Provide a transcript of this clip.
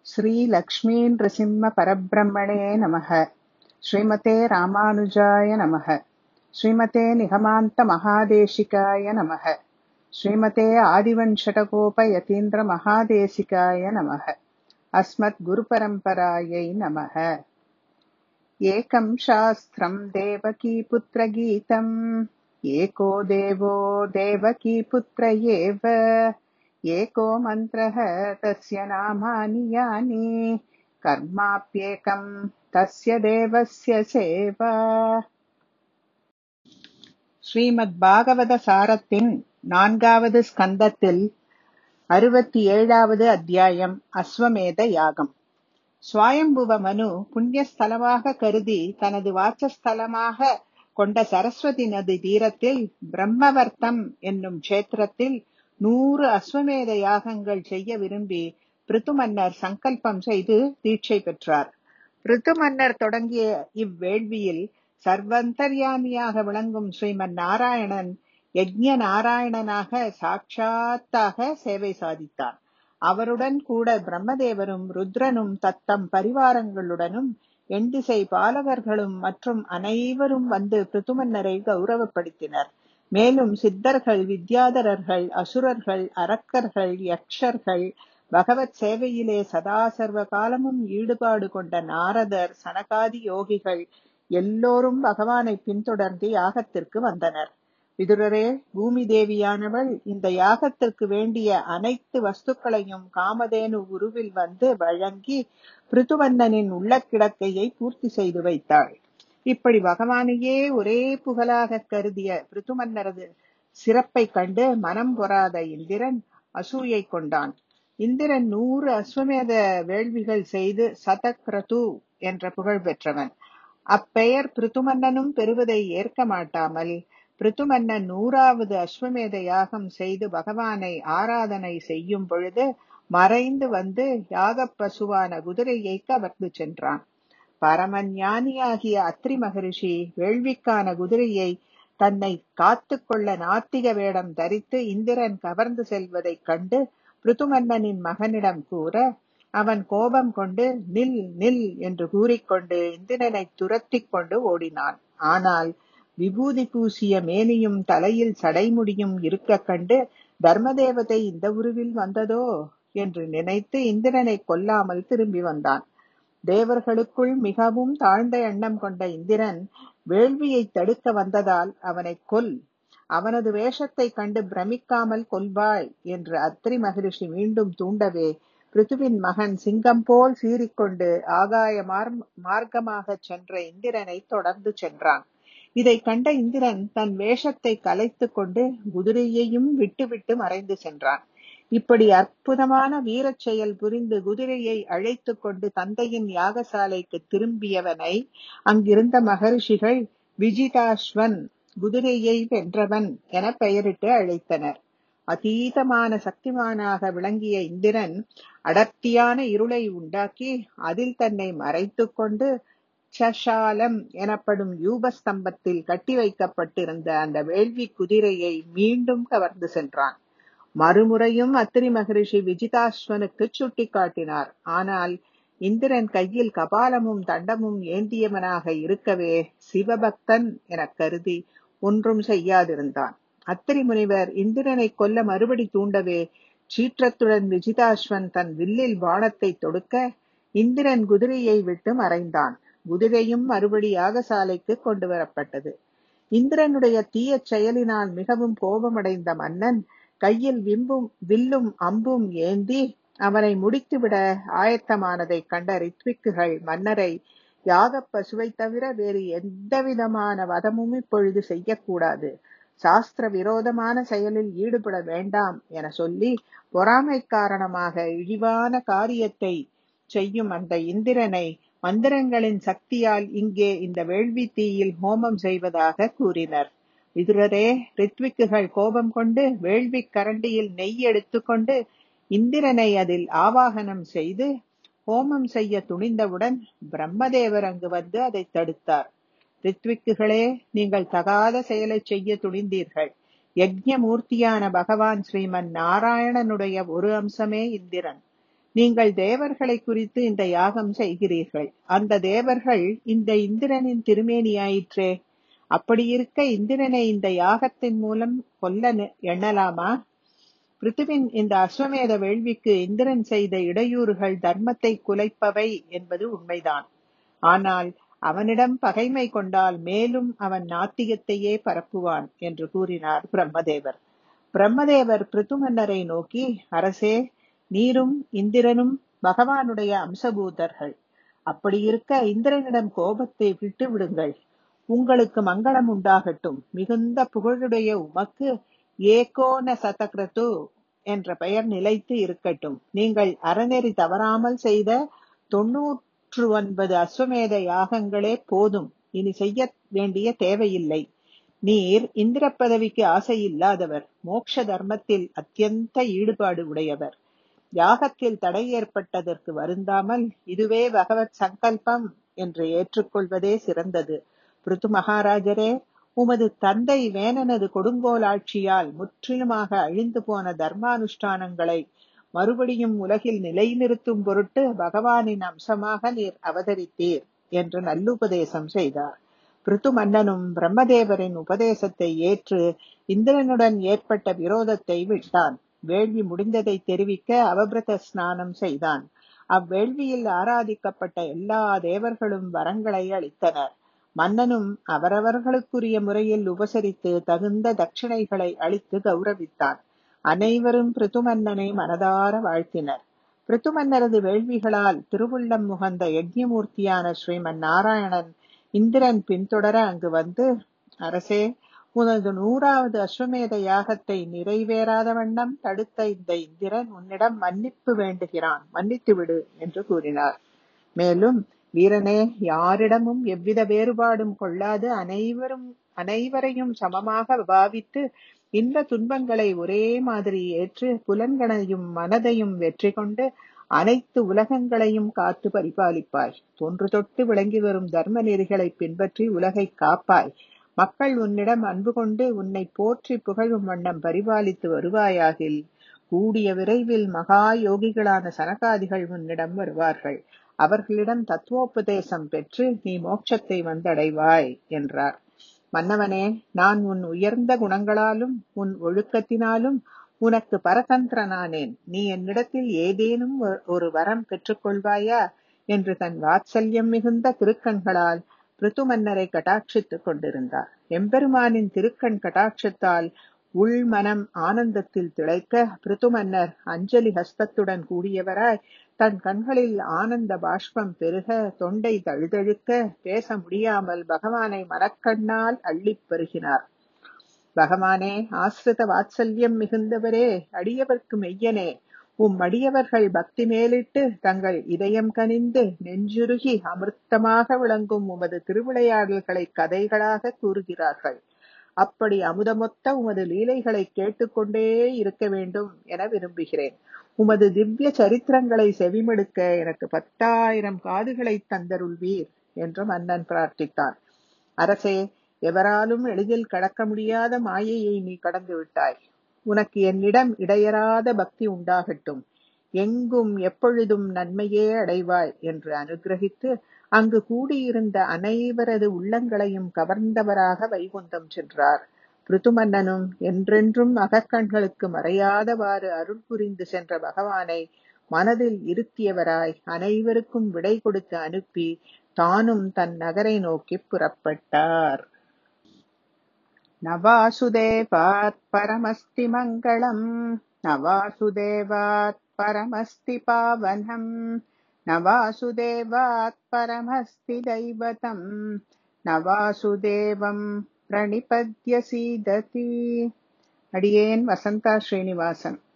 श्रीलक्ष्मीनृसिंहपरब्रह्मणे नमः श्रीमते रामानुजाय नमः श्रीमते निगमान्तमहादेशिकाय नमः श्रीमते आदिवञ्शटकोपयतीन्द्रमहादेशिकाय नमः अस्मद्गुरुपरम्परायै नमः एकं शास्त्रं देवकीपुत्रगीतम् एको देवो देवकीपुत्र एव एको मन्त्रः तस्य नामानि यानि कर्माप्येकं तस्य தேவஸ்ய சேவா ஸ்ரீமத் பாகவத சாரத்தின் நான்காவது ஸ்கந்தத்தில் அறுபத்தி ஏழாவது அத்தியாயம் அஸ்வமேத யாகம் சுவாயம்புவ மனு புண்ணியஸ்தலமாக கருதி தனது வாசஸ்தலமாக கொண்ட சரஸ்வதி நதி தீரத்தில் பிரம்மவர்த்தம் என்னும் க்ஷேத்திரத்தில் நூறு அஸ்வமேத யாகங்கள் செய்ய விரும்பி பிருத்து மன்னர் சங்கல்பம் செய்து தீட்சை பெற்றார் பிருத்து மன்னர் தொடங்கிய இவ்வேள்வியில் சர்வந்தர்யாமியாக விளங்கும் ஸ்ரீமன் நாராயணன் யஜ்ஞ நாராயணனாக சாட்சாத்தாக சேவை சாதித்தார் அவருடன் கூட பிரம்மதேவரும் ருத்ரனும் தத்தம் பரிவாரங்களுடனும் எண்டிசை பாலகர்களும் மற்றும் அனைவரும் வந்து பிருத்துமன்னரை கௌரவப்படுத்தினர் மேலும் சித்தர்கள் வித்யாதரர்கள் அசுரர்கள் அரக்கர்கள் யக்ஷர்கள் பகவத் சேவையிலே சதா சர்வ காலமும் ஈடுபாடு கொண்ட நாரதர் சனகாதி யோகிகள் எல்லோரும் பகவானை பின்தொடர்ந்து யாகத்திற்கு வந்தனர் விதுரரே பூமி தேவியானவள் இந்த யாகத்திற்கு வேண்டிய அனைத்து வஸ்துக்களையும் காமதேனு உருவில் வந்து வழங்கி பிருத்துவன்னனின் உள்ள கிடக்கையை பூர்த்தி செய்து வைத்தாள் இப்படி பகவானையே ஒரே புகழாக கருதிய பிருத்துமன்னரது சிறப்பை கண்டு மனம் பொறாத இந்திரன் அசூயை கொண்டான் இந்திரன் நூறு அஸ்வமேத வேள்விகள் செய்து சதக்ரது என்ற புகழ் பெற்றவன் அப்பெயர் பிருத்துமன்னனும் பெறுவதை ஏற்க மாட்டாமல் பிருத்துமன்னன் நூறாவது அஸ்வமேத யாகம் செய்து பகவானை ஆராதனை செய்யும் பொழுது மறைந்து வந்து யாகப் பசுவான குதிரையை கவர்ந்து சென்றான் பரமஞானியாகிய அத்ரி மகரிஷி வேள்விக்கான குதிரையை தன்னை காத்துக்கொள்ள நாத்திக வேடம் தரித்து இந்திரன் கவர்ந்து செல்வதைக் கண்டு பிருத்துமன்னனின் மகனிடம் கூற அவன் கோபம் கொண்டு நில் நில் என்று கூறிக்கொண்டு இந்திரனை துரத்தி கொண்டு ஓடினான் ஆனால் விபூதி பூசிய மேனியும் தலையில் சடைமுடியும் இருக்க கண்டு தர்மதேவதை இந்த உருவில் வந்ததோ என்று நினைத்து இந்திரனை கொல்லாமல் திரும்பி வந்தான் தேவர்களுக்குள் மிகவும் தாழ்ந்த எண்ணம் கொண்ட இந்திரன் வேள்வியை தடுக்க வந்ததால் அவனை கொல் அவனது வேஷத்தை கண்டு பிரமிக்காமல் கொல்வாய் என்று அத்ரி மகரிஷி மீண்டும் தூண்டவே பிருத்துவின் மகன் சிங்கம் போல் சீறிக்கொண்டு ஆகாய மார்க்கமாக சென்ற இந்திரனை தொடர்ந்து சென்றான் இதை கண்ட இந்திரன் தன் வேஷத்தை கலைத்து கொண்டு குதிரையையும் விட்டுவிட்டு மறைந்து சென்றான் இப்படி அற்புதமான வீரச் செயல் புரிந்து குதிரையை அழைத்து கொண்டு தந்தையின் யாகசாலைக்கு திரும்பியவனை அங்கிருந்த மகரிஷிகள் விஜிதாஸ்வன் குதிரையை வென்றவன் என பெயரிட்டு அழைத்தனர் அதீதமான சக்திமானாக விளங்கிய இந்திரன் அடர்த்தியான இருளை உண்டாக்கி அதில் தன்னை மறைத்து கொண்டு சஷாலம் எனப்படும் யூபஸ்தம்பத்தில் கட்டி வைக்கப்பட்டிருந்த அந்த வேள்வி குதிரையை மீண்டும் கவர்ந்து சென்றான் மறுமுறையும் அத்திரி மகரிஷி விஜிதாஸ்வனுக்கு சுட்டி காட்டினார் ஆனால் இந்திரன் கையில் கபாலமும் தண்டமும் ஏந்தியவனாக இருக்கவே சிவபக்தன் எனக் கருதி ஒன்றும் செய்யாதிருந்தான் அத்திரி முனிவர் இந்திரனை கொல்ல மறுபடி தூண்டவே சீற்றத்துடன் விஜிதாஸ்வன் தன் வில்லில் பானத்தை தொடுக்க இந்திரன் குதிரையை விட்டு மறைந்தான் குதிரையும் மறுபடி யாகசாலைக்கு கொண்டு வரப்பட்டது இந்திரனுடைய தீய செயலினால் மிகவும் கோபமடைந்த மன்னன் கையில் விம்பும் வில்லும் அம்பும் ஏந்தி அவனை முடித்துவிட ஆயத்தமானதை கண்ட ரித்விக்குகள் மன்னரை யாகப் பசுவை தவிர வேறு எந்தவிதமான வதமும் இப்பொழுது செய்யக்கூடாது சாஸ்திர விரோதமான செயலில் ஈடுபட வேண்டாம் என சொல்லி பொறாமை காரணமாக இழிவான காரியத்தை செய்யும் அந்த இந்திரனை மந்திரங்களின் சக்தியால் இங்கே இந்த வேள்வி தீயில் ஹோமம் செய்வதாக கூறினர் விதுரரே ரித்விக்குகள் கோபம் கொண்டு வேள்வி கரண்டியில் நெய் எடுத்துக்கொண்டு இந்திரனை அதில் ஆவாகனம் செய்து ஹோமம் செய்ய துணிந்தவுடன் பிரம்மதேவர் அங்கு வந்து அதை தடுத்தார் ரித்விக்குகளே நீங்கள் தகாத செயலை செய்ய துணிந்தீர்கள் யஜ்ஞ மூர்த்தியான பகவான் ஸ்ரீமன் நாராயணனுடைய ஒரு அம்சமே இந்திரன் நீங்கள் தேவர்களை குறித்து இந்த யாகம் செய்கிறீர்கள் அந்த தேவர்கள் இந்த இந்திரனின் திருமேனியாயிற்றே அப்படி இருக்க இந்திரனை இந்த யாகத்தின் மூலம் கொல்ல நெ- எண்ணலாமா பிருத்துவின் இந்த அஸ்வமேத வேள்விக்கு இந்திரன் செய்த இடையூறுகள் தர்மத்தை குலைப்பவை என்பது உண்மைதான் ஆனால் அவனிடம் பகைமை கொண்டால் மேலும் அவன் நாத்திகத்தையே பரப்புவான் என்று கூறினார் பிரம்மதேவர் பிரம்மதேவர் பிருத்து மன்னரை நோக்கி அரசே நீரும் இந்திரனும் பகவானுடைய அம்சபூதர்கள் அப்படி இருக்க இந்திரனிடம் கோபத்தை விட்டு விடுங்கள் உங்களுக்கு மங்களம் உண்டாகட்டும் மிகுந்த புகழுடைய உமக்கு ஏகோன சதக்ரது என்ற பெயர் நிலைத்து இருக்கட்டும் நீங்கள் அறநெறி தவறாமல் செய்த தொன்னூற்று ஒன்பது அஸ்வமேத யாகங்களே போதும் இனி செய்ய வேண்டிய தேவையில்லை நீர் இந்திர பதவிக்கு ஆசை இல்லாதவர் மோட்ச தர்மத்தில் அத்தியந்த ஈடுபாடு உடையவர் யாகத்தில் தடை ஏற்பட்டதற்கு வருந்தாமல் இதுவே பகவத் சங்கல்பம் என்று ஏற்றுக்கொள்வதே சிறந்தது பிருத்து மகாராஜரே உமது தந்தை வேணனது கொடுங்கோல் ஆட்சியால் முற்றிலுமாக அழிந்து போன தர்மானுஷ்டானங்களை மறுபடியும் உலகில் நிலைநிறுத்தும் பொருட்டு பகவானின் அம்சமாக நீர் அவதரித்தீர் என்று நல்லுபதேசம் செய்தார் பிருத்து மன்னனும் பிரம்மதேவரின் உபதேசத்தை ஏற்று இந்திரனுடன் ஏற்பட்ட விரோதத்தை விட்டான் வேள்வி முடிந்ததை தெரிவிக்க அவபிரத ஸ்நானம் செய்தான் அவ்வேள்வியில் ஆராதிக்கப்பட்ட எல்லா தேவர்களும் வரங்களை அளித்தனர் மன்னனும் அவரவர்களுக்குரிய முறையில் உபசரித்து தகுந்த தட்சிணைகளை அளித்து கௌரவித்தான் அனைவரும் பிருத்து மன்னனை மனதார வாழ்த்தினர் பிருத்து மன்னரது வேள்விகளால் திருவுள்ளம் முகந்த யஜ்ஞமூர்த்தியான ஸ்ரீமன் நாராயணன் இந்திரன் பின்தொடர அங்கு வந்து அரசே உனது நூறாவது அஸ்வமேத யாகத்தை நிறைவேறாத வண்ணம் தடுத்த இந்த இந்திரன் உன்னிடம் மன்னிப்பு வேண்டுகிறான் மன்னித்து விடு என்று கூறினார் மேலும் வீரனே யாரிடமும் எவ்வித வேறுபாடும் கொள்ளாது அனைவரும் அனைவரையும் சமமாக பாவித்து இன்ப துன்பங்களை ஒரே மாதிரி ஏற்று புலன்களையும் மனதையும் வெற்றி கொண்டு அனைத்து உலகங்களையும் காத்து பரிபாலிப்பாய் தொன்று தொட்டு விளங்கி வரும் தர்ம நெறிகளை பின்பற்றி உலகை காப்பாய் மக்கள் உன்னிடம் அன்பு கொண்டு உன்னை போற்றி புகழும் வண்ணம் பரிபாலித்து வருவாயாகில் கூடிய விரைவில் மகா யோகிகளான சனகாதிகள் உன்னிடம் வருவார்கள் அவர்களிடம் தத்துவோபதேசம் பெற்று நீ மோட்சத்தை வந்தடைவாய் என்றார் மன்னவனே நான் உன் உயர்ந்த குணங்களாலும் உன் ஒழுக்கத்தினாலும் உனக்கு பரதந்திரனானேன் நீ என்னிடத்தில் ஏதேனும் ஒ- ஒரு வரம் பெற்றுக்கொள்வாயா என்று தன் வாத்சல்யம் மிகுந்த திருக்கண்களால் பிருத்து மன்னரை கட்டாட்சித்துக் கொண்டிருந்தார் எம்பெருமானின் திருக்கண் கட்டாட்சத்தால் உள் மனம் ஆனந்தத்தில் திளைக்க பிருத்து மன்னர் அஞ்சலி ஹஸ்தத்துடன் கூடியவராய் தன் கண்களில் ஆனந்த பாஷ்பம் பெருக தொண்டை தழுதழுக்க பேச முடியாமல் பகவானை மனக்கண்ணால் அள்ளிப் பெருகினார் பகவானே ஆசிரித வாத்சல்யம் மிகுந்தவரே அடியவர்க்கு மெய்யனே உம் அடியவர்கள் பக்தி மேலிட்டு தங்கள் இதயம் கனிந்து நெஞ்சுருகி அமிர்தமாக விளங்கும் உமது திருவிளையாடல்களை கதைகளாக கூறுகிறார்கள் அப்படி அமுதமொத்த உமது லீலைகளை கேட்டுக்கொண்டே இருக்க வேண்டும் என விரும்புகிறேன் உமது திவ்ய சரித்திரங்களை செவிமடுக்க எனக்கு பத்தாயிரம் காதுகளை தந்தருள்வீர் என்று மன்னன் பிரார்த்தித்தான் அரசே எவராலும் எளிதில் கடக்க முடியாத மாயையை நீ கடந்து விட்டாய் உனக்கு என்னிடம் இடையறாத பக்தி உண்டாகட்டும் எங்கும் எப்பொழுதும் நன்மையே அடைவாய் என்று அனுகிரகித்து அங்கு கூடியிருந்த அனைவரது உள்ளங்களையும் கவர்ந்தவராக வைகுந்தம் சென்றார் பிருத்து மன்னனும் என்றென்றும் அகக்கண்களுக்கு மறையாதவாறு அருள் புரிந்து சென்ற பகவானை மனதில் இருத்தியவராய் அனைவருக்கும் விடை கொடுத்து அனுப்பி தானும் தன் நகரை நோக்கி புறப்பட்டார் நவாசுதேவாத் பரமஸ்தி மங்களம் நவாசுதேவாத் பரமஸ்தி பாவனம் நவாசுதேவாத் பரமஸ்தி தைவதம் நவாசுதேவம் பிரணிபத்ய சீததி அடியேன் வசந்தா ஸ்ரீனிவாசன்